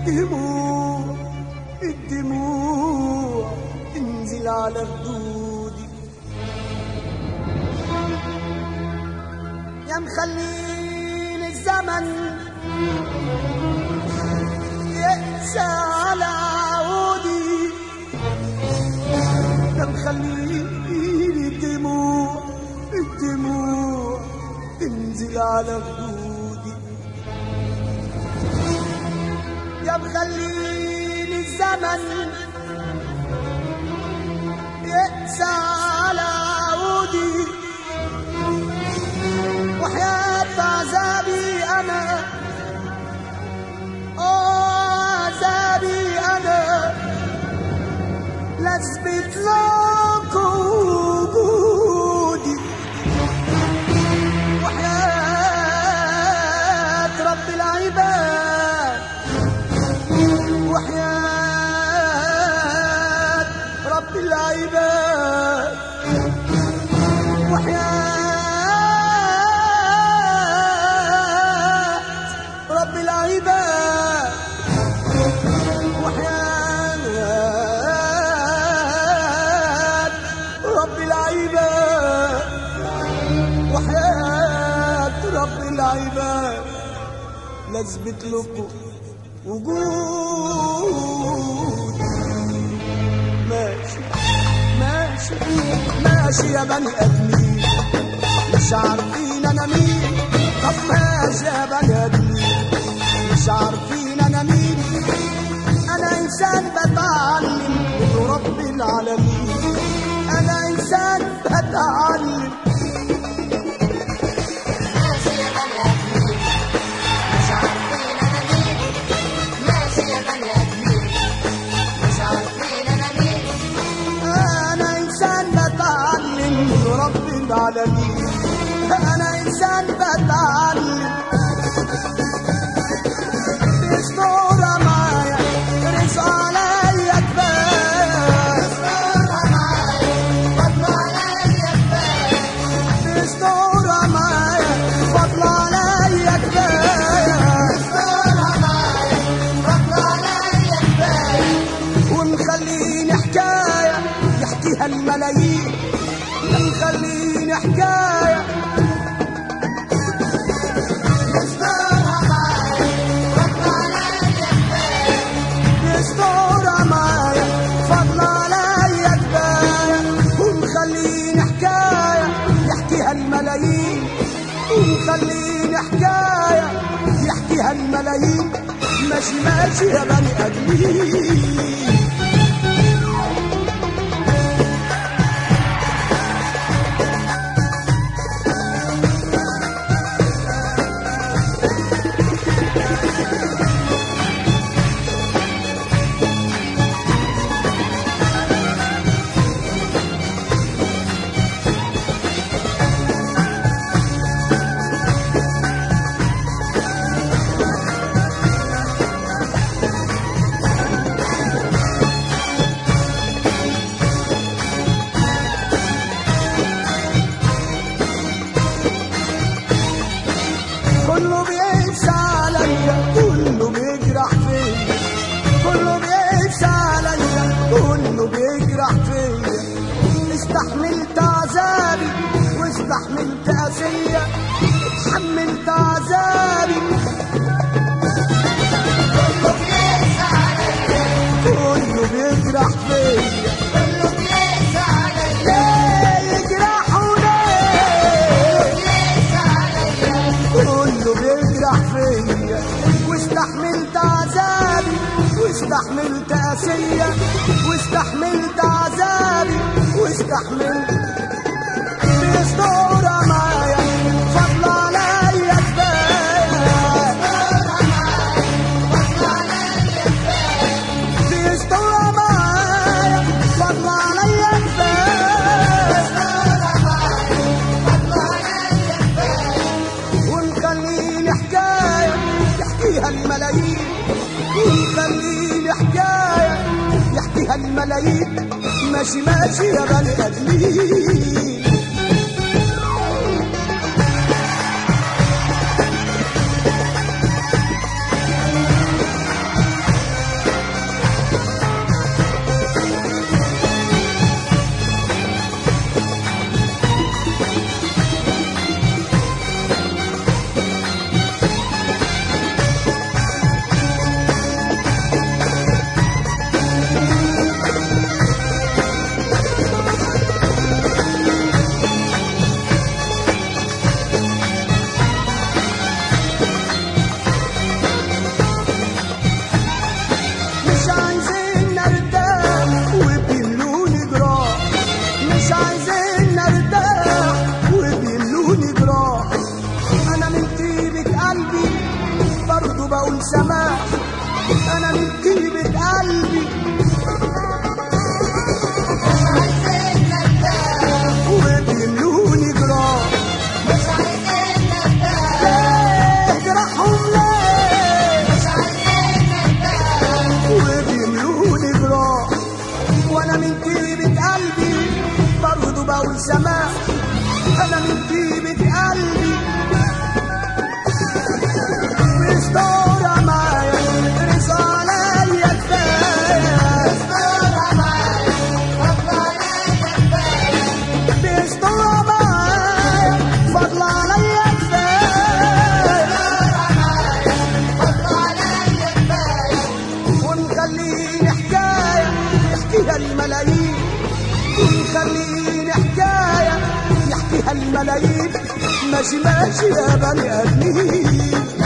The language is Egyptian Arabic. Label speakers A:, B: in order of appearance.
A: الدموع الدموع تنزل على خدودي يا مخلين الزمن يقسى على عودي يا مخلين الدموع الدموع تنزل على خدودي يا مخلين الزمن يقسى على عودي وحياة عذابي أنا آه عذابي أنا لأثبت لكم وجودي وحياة رب العباد وحياة رب العباد وحياة رب العباد وحياة رب العباد وحياة رب العباد لازبت لكم وجود ماشي ماشي ماشي يا بني ادمين مش عارفين انا مين طب ماشي يا بني ادمين مش عارفين انا مين انا انسان بتعلم من رب العالمين انا انسان بتعلم
B: ماشي يا بني آدمين مش عارفين أنا مين ماشي يا بني آدمين مش عارفين أنا مين
A: انا انسان بتعلم من رب العالمين انا انسان بتعلم باسطوره معايا رزق عليا كفايه
B: فضل عليا كفاية
A: باسطوره معايا فضل عليا كفايه
B: فضل عليا كفاية
A: ومخليني حكايه يحكيها الملايين مخليني حكايه باسطوره معايا فضل عليا كفايه ومخليني حكايه يحكيها الملايين ومخليني حكايه يحكيها الملايين ماشي ماشي يا بني ادمين كله بيقسى عليا كله بيجرح فيا كله بيقسى عليا كله بيجرح فيا استحملت عذابي واستحملت أذية اتحملت عذابي كله بيجرح فيا
B: كله بيقسى عليا
A: ليه يجرحوا ليه
B: بيقسى عليا
A: كله بيجرح فيا واستحملت عذابي واستحملت قاسية واستحملت عذابي واستحملت بيستورة معايا فضل عليا كفاية بيستورة معايا فضل عليا كفاية ونخليني حكاية يحكيها الملايين ونخليني حكاية يحكيها الملايين ماشي ماشي يا بني ادمين والسماء انا من طيبة قلبي
B: مش عايزين نرتاح
A: وبيملوني جراح
B: مش عايزين نرتاح
A: ليه جراحهم ليه
B: مش عايزين نرتاح
A: وبيملوني جراح وانا من طيبة قلبي برضه بقول سماح انا من طيبة قلبي مستورة معايا رسالة عليا كفاية
B: صورة معايا فضل عليا كفاية
A: مستورة معايا فضل عليا كفاية
B: صورة معايا فضل عليا كفاية
A: ونخليني حكاية يحكيها الملايين ونخليني حكاية يحكيها الملايين ماشي ماشي يا بني آدمين